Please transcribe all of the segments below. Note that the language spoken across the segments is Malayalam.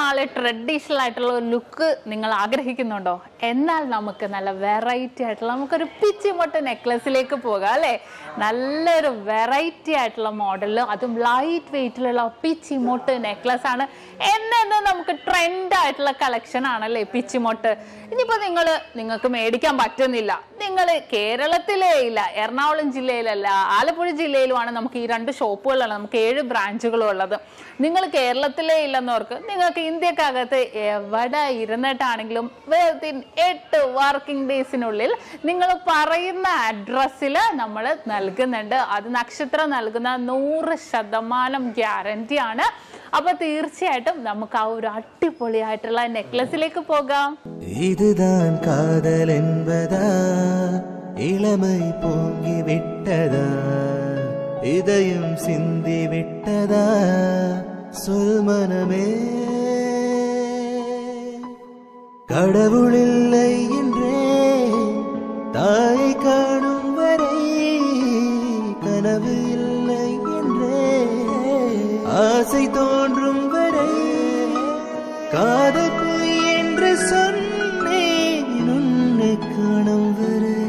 നാൾ ട്രഡീഷണൽ ആയിട്ടുള്ള ഒരു ലുക്ക് നിങ്ങൾ ആഗ്രഹിക്കുന്നുണ്ടോ എന്നാൽ നമുക്ക് നല്ല വെറൈറ്റി ആയിട്ടുള്ള നമുക്കൊരു പിച്ചിമൊട്ട നെക്ലസിലേക്ക് പോകാം അല്ലേ നല്ലൊരു വെറൈറ്റി ആയിട്ടുള്ള മോഡലിൽ അതും ലൈറ്റ് വെയിറ്റിലുള്ള പിച്ചിമൊട്ട് നെക്ലസ് ആണ് എന്നു നമുക്ക് ട്രെൻഡ് ആയിട്ടുള്ള കളക്ഷൻ ആണല്ലേ പിച്ചിമൊട്ട് ഇനിയിപ്പോൾ നിങ്ങൾ നിങ്ങൾക്ക് മേടിക്കാൻ പറ്റുന്നില്ല നിങ്ങൾ കേരളത്തിലേ ഇല്ല എറണാകുളം ജില്ലയിലല്ല ആലപ്പുഴ ജില്ലയിലുമാണ് നമുക്ക് ഈ രണ്ട് ഷോപ്പുകളാണ് നമുക്ക് ഏഴ് ബ്രാഞ്ചുകളും ഉള്ളത് നിങ്ങൾ കേരളത്തിലേ ഇല്ലെന്നവർക്ക് നിങ്ങൾക്ക് ഇന്ത്യക്കകത്ത് എവിടെ ഇരുന്നിട്ടാണെങ്കിലും വിത്തിൻ എട്ട് വർക്കിംഗ് ഡേയ്സിനുള്ളിൽ നിങ്ങൾ പറയുന്ന അഡ്രസ്സിൽ നമ്മൾ നൽകുന്നുണ്ട് അത് നക്ഷത്രം നൽകുന്ന നൂറ് ശതമാനം ഗ്യാരണ്ടി ആണ് അപ്പൊ തീർച്ചയായിട്ടും നമുക്ക് ആ ഒരു അടിപൊളിയായിട്ടുള്ള നെക്ലസിലേക്ക് പോകാം இதுதான் காதல் என்பதா இளமை பொங்கி விட்டதா இதயம் சிந்தி விட்டதா சொல் மனமே கடவுளில்லை என்றே தாயை காணும் வரை கனவு இல்லை என்றே ஆசை தோன்றும் வரை காதல் பொய் என்று சொன்னேன் உன்னை காணும் வரை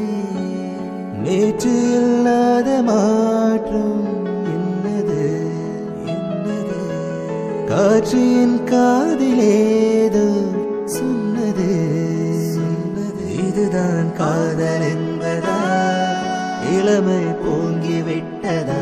நேற்று இல்லாத மாற்றம் என்னது என்னது காற்றின் காதிலேதோ சொன்னது சொன்னது இதுதான் காதல் என்பதா இளமை பொங்கி விட்டதா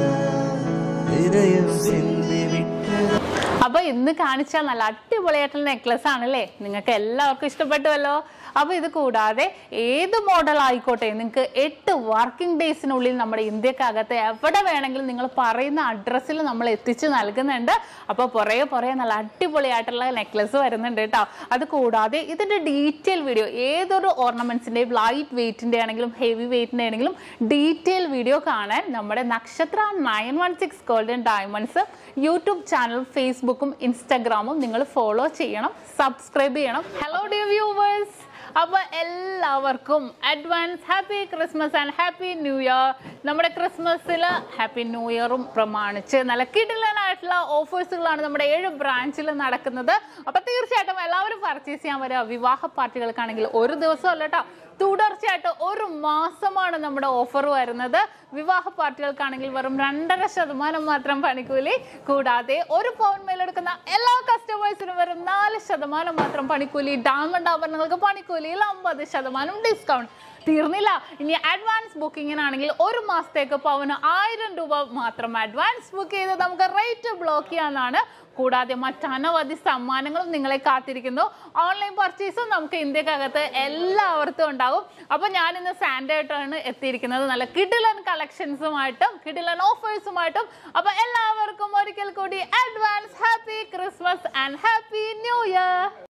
இதயம் சிந்தி விட்டதா അപ്പൊ ഇന്ന് കാണിച്ച നല്ല അടിപൊളിയായിട്ടുള്ള നെക്ലസ് ആണല്ലേ നിങ്ങൾക്ക് എല്ലാവർക്കും ഇഷ്ടപ്പെട്ടുവല്ലോ അപ്പൊ ഇത് കൂടാതെ ഏത് മോഡൽ ആയിക്കോട്ടെ നിങ്ങൾക്ക് എട്ട് വർക്കിംഗ് ഡേയ്സിനുള്ളിൽ നമ്മുടെ ഇന്ത്യക്കകത്ത് എവിടെ വേണമെങ്കിലും നിങ്ങൾ പറയുന്ന അഡ്രസ്സിൽ നമ്മൾ എത്തിച്ച് നൽകുന്നുണ്ട് അപ്പൊ പുറകെ പുറകെ നല്ല അടിപൊളിയായിട്ടുള്ള നെക്ലസ് വരുന്നുണ്ട് കേട്ടോ അത് കൂടാതെ ഇതിന്റെ ഡീറ്റെയിൽ വീഡിയോ ഏതൊരു ഓർണമെന്റ്സിന്റെയും ലൈറ്റ് വെയിറ്റിന്റെ ആണെങ്കിലും ഹെവി വെയിറ്റിന്റെ ആണെങ്കിലും ഡീറ്റെയിൽ വീഡിയോ കാണാൻ നമ്മുടെ Nakshatra nine one six golden diamonds YouTube channel ഫേസ്ബുക്കും ഇൻസ്റ്റാഗ്രാമും നിങ്ങൾ ഫോളോ ചെയ്യണം സബ്സ്ക്രൈബ് ചെയ്യണം ഹലോ ഡിയർ വ്യൂവേഴ്സ് അപ്പോൾ എല്ലാവർക്കും advance happy Christmas and happy new year നമ്മുടെ ക്രിസ്മസിൽ ഹാപ്പി ന്യൂ ഇയറും പ്രമാണിച്ച് നല്ല കിടിലനായിട്ടുള്ള ഓഫേഴ്സുകളാണ് നമ്മുടെ ഏഴ് ബ്രാഞ്ചിൽ നടക്കുന്നത് അപ്പോൾ തീർച്ചയായിട്ടും എല്ലാവരും പർച്ചേസ് ചെയ്യാൻ വരിക വിവാഹ പാർട്ടികൾക്കാണെങ്കിൽ ഒരു ദിവസം അല്ല കേട്ടോ തുടർച്ചയായിട്ട് ഒരു മാസമാണ് നമ്മുടെ ഓഫർ വരുന്നത് വിവാഹ പാർട്ടികൾക്കാണെങ്കിൽ വെറും രണ്ടര ശതമാനം മാത്രം പണിക്കൂലി കൂടാതെ ഒരു പൗൺ മേലെടുക്കുന്ന എല്ലാ കസ്റ്റമേഴ്സിനും വെറും നാല് ശതമാനം മാത്രം പണിക്കൂലി ഡയമണ്ട് ആഭരണങ്ങൾക്ക് പണിക്കൂലിയിൽ അമ്പത് ശതമാനം ഡിസ്കൗണ്ട് തീർന്നില്ല ഇനി അഡ്വാൻസ് ബുക്കിങ്ങിനാണെങ്കിൽ ഒരു മാസത്തേക്ക് പവന് ആയിരം രൂപ മാത്രം അഡ്വാൻസ് ബുക്ക് ചെയ്ത് നമുക്ക് റേറ്റ് ബ്ലോക്ക് ചെയ്യാനാണ് കൂടാതെ മറ്റനവധി സമ്മാനങ്ങളും നിങ്ങളെ കാത്തിരിക്കുന്നു ഓൺലൈൻ പർച്ചേസും നമുക്ക് ഇന്ത്യക്കകത്ത് എല്ലാവർക്കും ഉണ്ടാകും അപ്പോൾ ഞാൻ ഇന്ന് സാൻഡേ ആയിട്ടാണ് എത്തിയിരിക്കുന്നത് നല്ല കിഡിലൻ കളക്ഷൻസുമായിട്ടും കിഡിലൻ ഓഫേഴ്സുമായിട്ടും അപ്പോൾ എല്ലാവർക്കും ഒരിക്കൽ കൂടി advance happy Christmas and happy new year